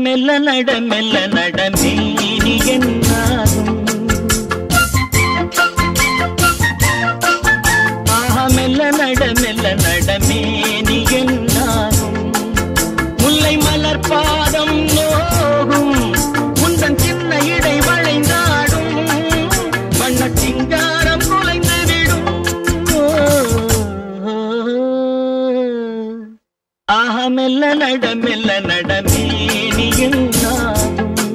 மெல்ல நட மெல்ல நட மேனி என்னாகும் ஆஹா மெல்ல நட மெல்ல நட மேனி என்னாகும் முல்லை மலர் பாதம் நோகும் உந்தன் சின்ன இடை வளைந்தாடும் வண்ண சிங்காரம் குலைந்து விடும் ஆஹா மெல்ல நட மெல்ல நட மேனி என்னாகும்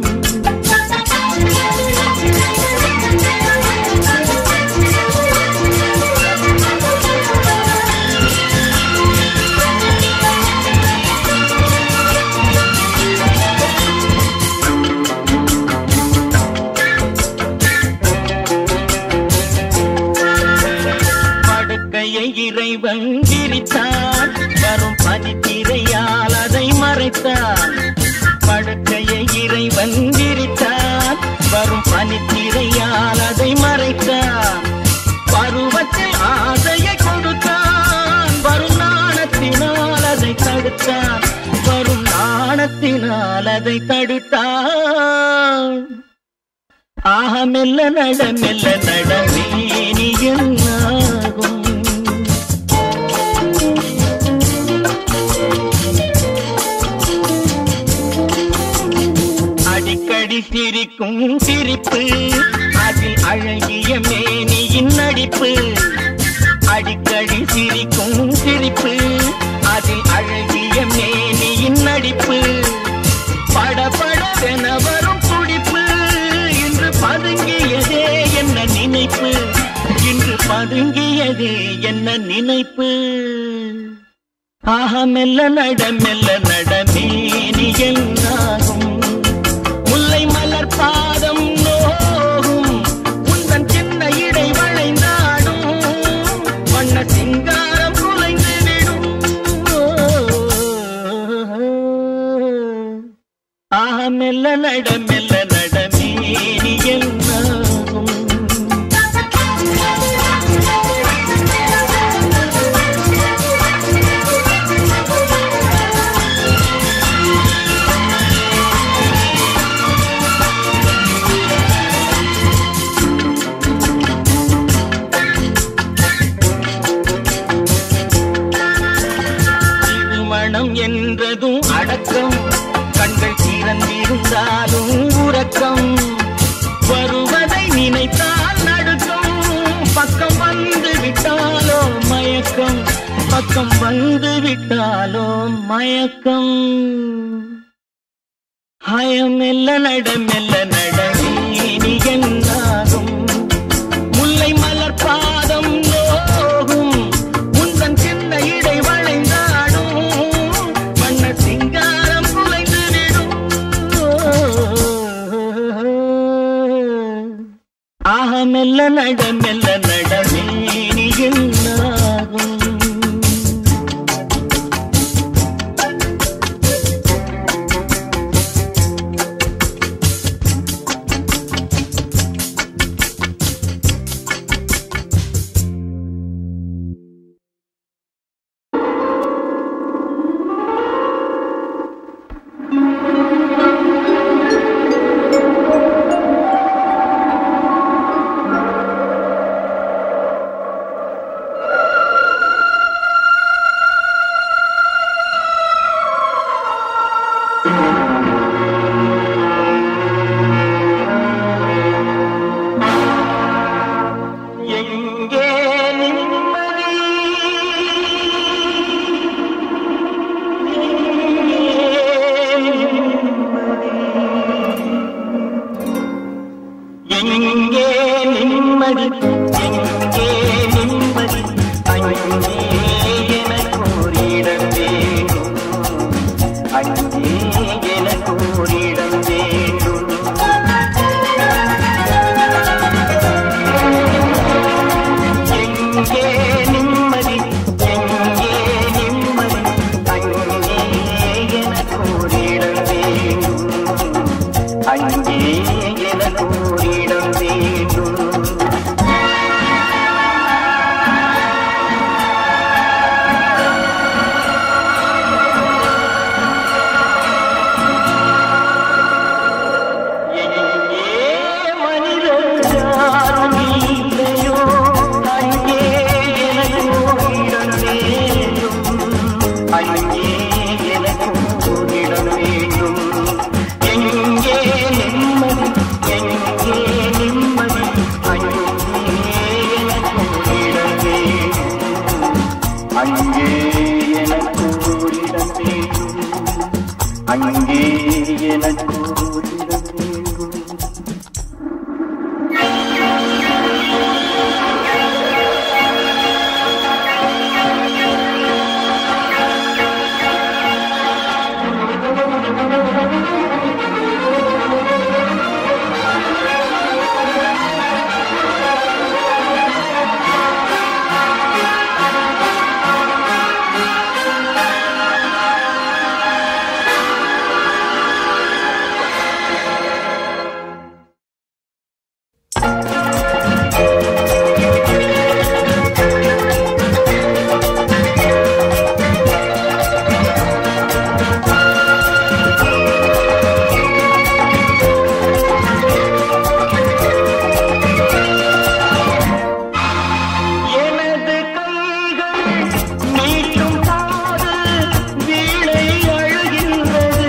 படுக்கையை இறைவன் விரித்தான் வரும் பதித்திரையால் அதை மறைத்தான் படுக்கையை இறைவன் விரித்தான் வரும் பனித்திரையால் அதை மறைத்தான் பருவத்தில் ஆசையை கொடுத்தான் வரும் நாணத்தினால் அதை தடுத்தான் வரும் நாணத்தினால் அதை தடுத்தான் ஆக மெல்ல நட மெல்ல நட மேனி என்னாகும் அடிக்கடி சிரிக்கும் சிரிப்பு அதில் அழகிய மேனியின் நடிப்பு அடிக்கடி சிரிக்கும் சிரிப்பு அதில் அழகிய மேனியின் நடிப்பு படபடவென வரும் துடிப்பு இன்று பதுங்கியதே என்ன நினைப்பு இன்று பதுங்கியதே என்ன நினைப்பு ஆஹா மெல்ல நட மெல்ல நட மேனி என்னாகும் முல்லை மலர் பாதம் நோகும் உந்தன் சின்ன இடை வளைந்தாடும் வண்ண சிங்காரம் குலைந்து விடும் ஆஹா மெல்ல நட மெல்ல நட மேனி என்னாகும் திருமணம் என்றதும் அடக்கம் கண்கள் திறந்திருந்தாலும் உறக்கம் வருவதை நினைத்தால் நடுக்கம் பக்கம் வந்து விட்டாலோ மயக்கம் பக்கம் வந்து விட்டாலோ மயக்கம் ஹயம் மெல்ல நட மெல்ல நட நீ என்னாகும் முல்லை மலர் பாதம் நோகும் உந்தன் சின்ன இடை வளைந்தாடும் வண்ண சிங்காரம் குலைந்து விடும் ஆக மெல்ல நட மெல்ல நட மேனி என்னாகும் எங்கே நிம்மதி எங்கே நிம்மதி எங்கே நிம்மதி அங்கே எனக்கு ஒரு இடம் வேண்டும் அங்கே எனக்கு ஒரு இடம் வேண்டும் எங்கே நிம்மதி எங்கே நிம்மதி அங்கே எனக்கு ஒரு இடம் வேண்டும் அங்கே எனக்கு ஒரு இடம் வேண்டும் கோரிட வேண்டும் எனது கைகள் நீட்டும் போது வீணை அழுகின்றது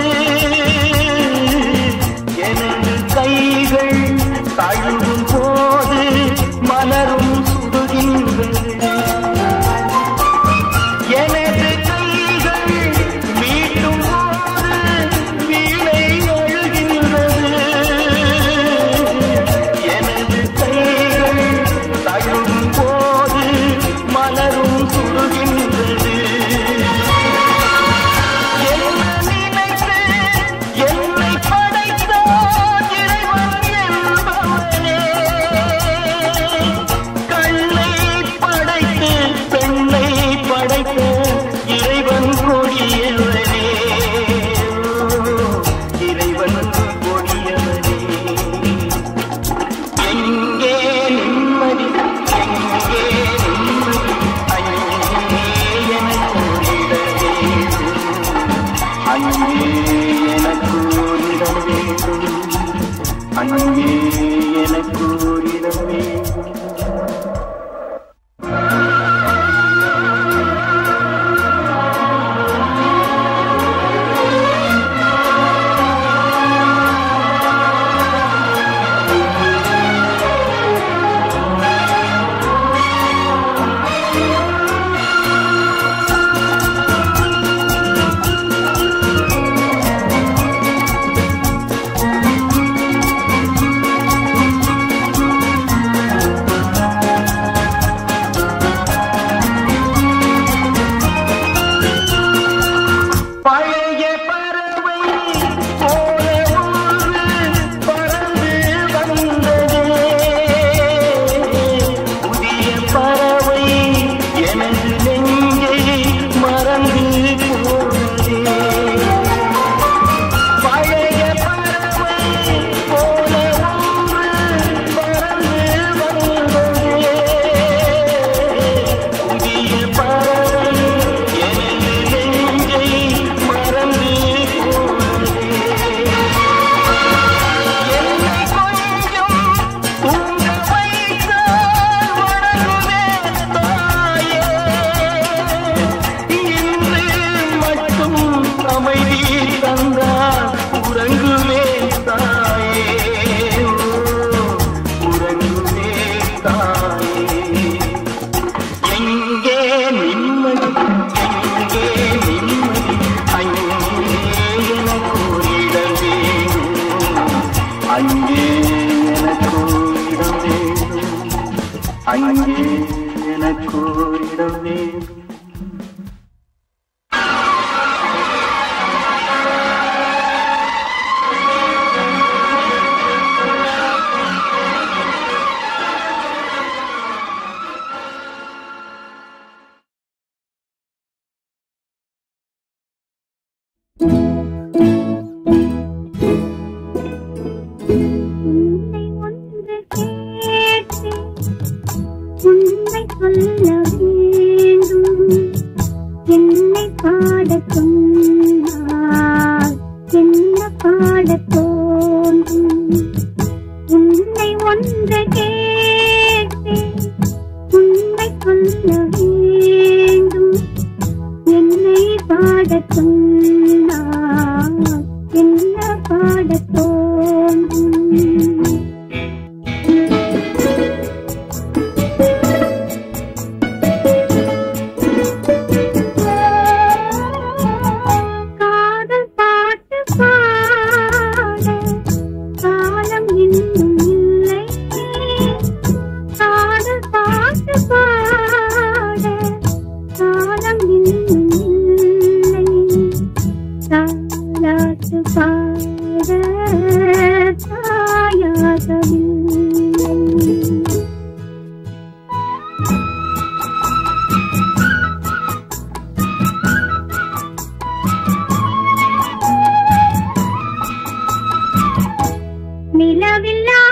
எனது கைகள் தழுவும் போது மலரும் சுடுகின்றது எனது கைகள் மீட்டும் போது வீணை அழுகின்றது எனது கைகள் தழுவும் போது மலரும் சுடுகின்றது என்ன நினைத்து என்னை படைத்தான் இறைவன் என்பவனே கண்ணை படைத்து பெண்ணை படைத்த இறைவன் கொடியவனே இறைவன் கொடியவனே எங்கே நிம்மதி எங்கே நிம்மதி அங்கே எனக்கு ஓரிட வேண்டும் அங்கே எனக்கு ஓரிட வேண்டும் அங்கே எனக்கு ஓரிட வேண்டும் பழைய பறவை போல ஒன்று பறந்து வந்ததே புதிய பறவை எனது நெஞ்சை மறந்து போனதே பழைய பறவை போல ஒன்று பறந்து வந்ததே புதிய பறவை எனது நெஞ்சை மறந்து போனதே என்னை கொஞ்சம் தூங்க வைத்தால் வணங்குவேன் தாயே இன்று மட்டும் அமைதி தந்தால் உறங்குவேன் தாயே உறங்குவேன் தாயே எங்கே நிம்மதி எங்கே நிம்மதி அங்கே எனக்கு ஓரிடம் வேண்டும் அங்கே எனக்கு ஓரிடம் வேண்டும் அங்கே எனக்கு ஓரிடம் வேண்டும் உன்னை ஒன்று கேட்டு உண்மை சொல்ல வேண்டும் நிலவில்லா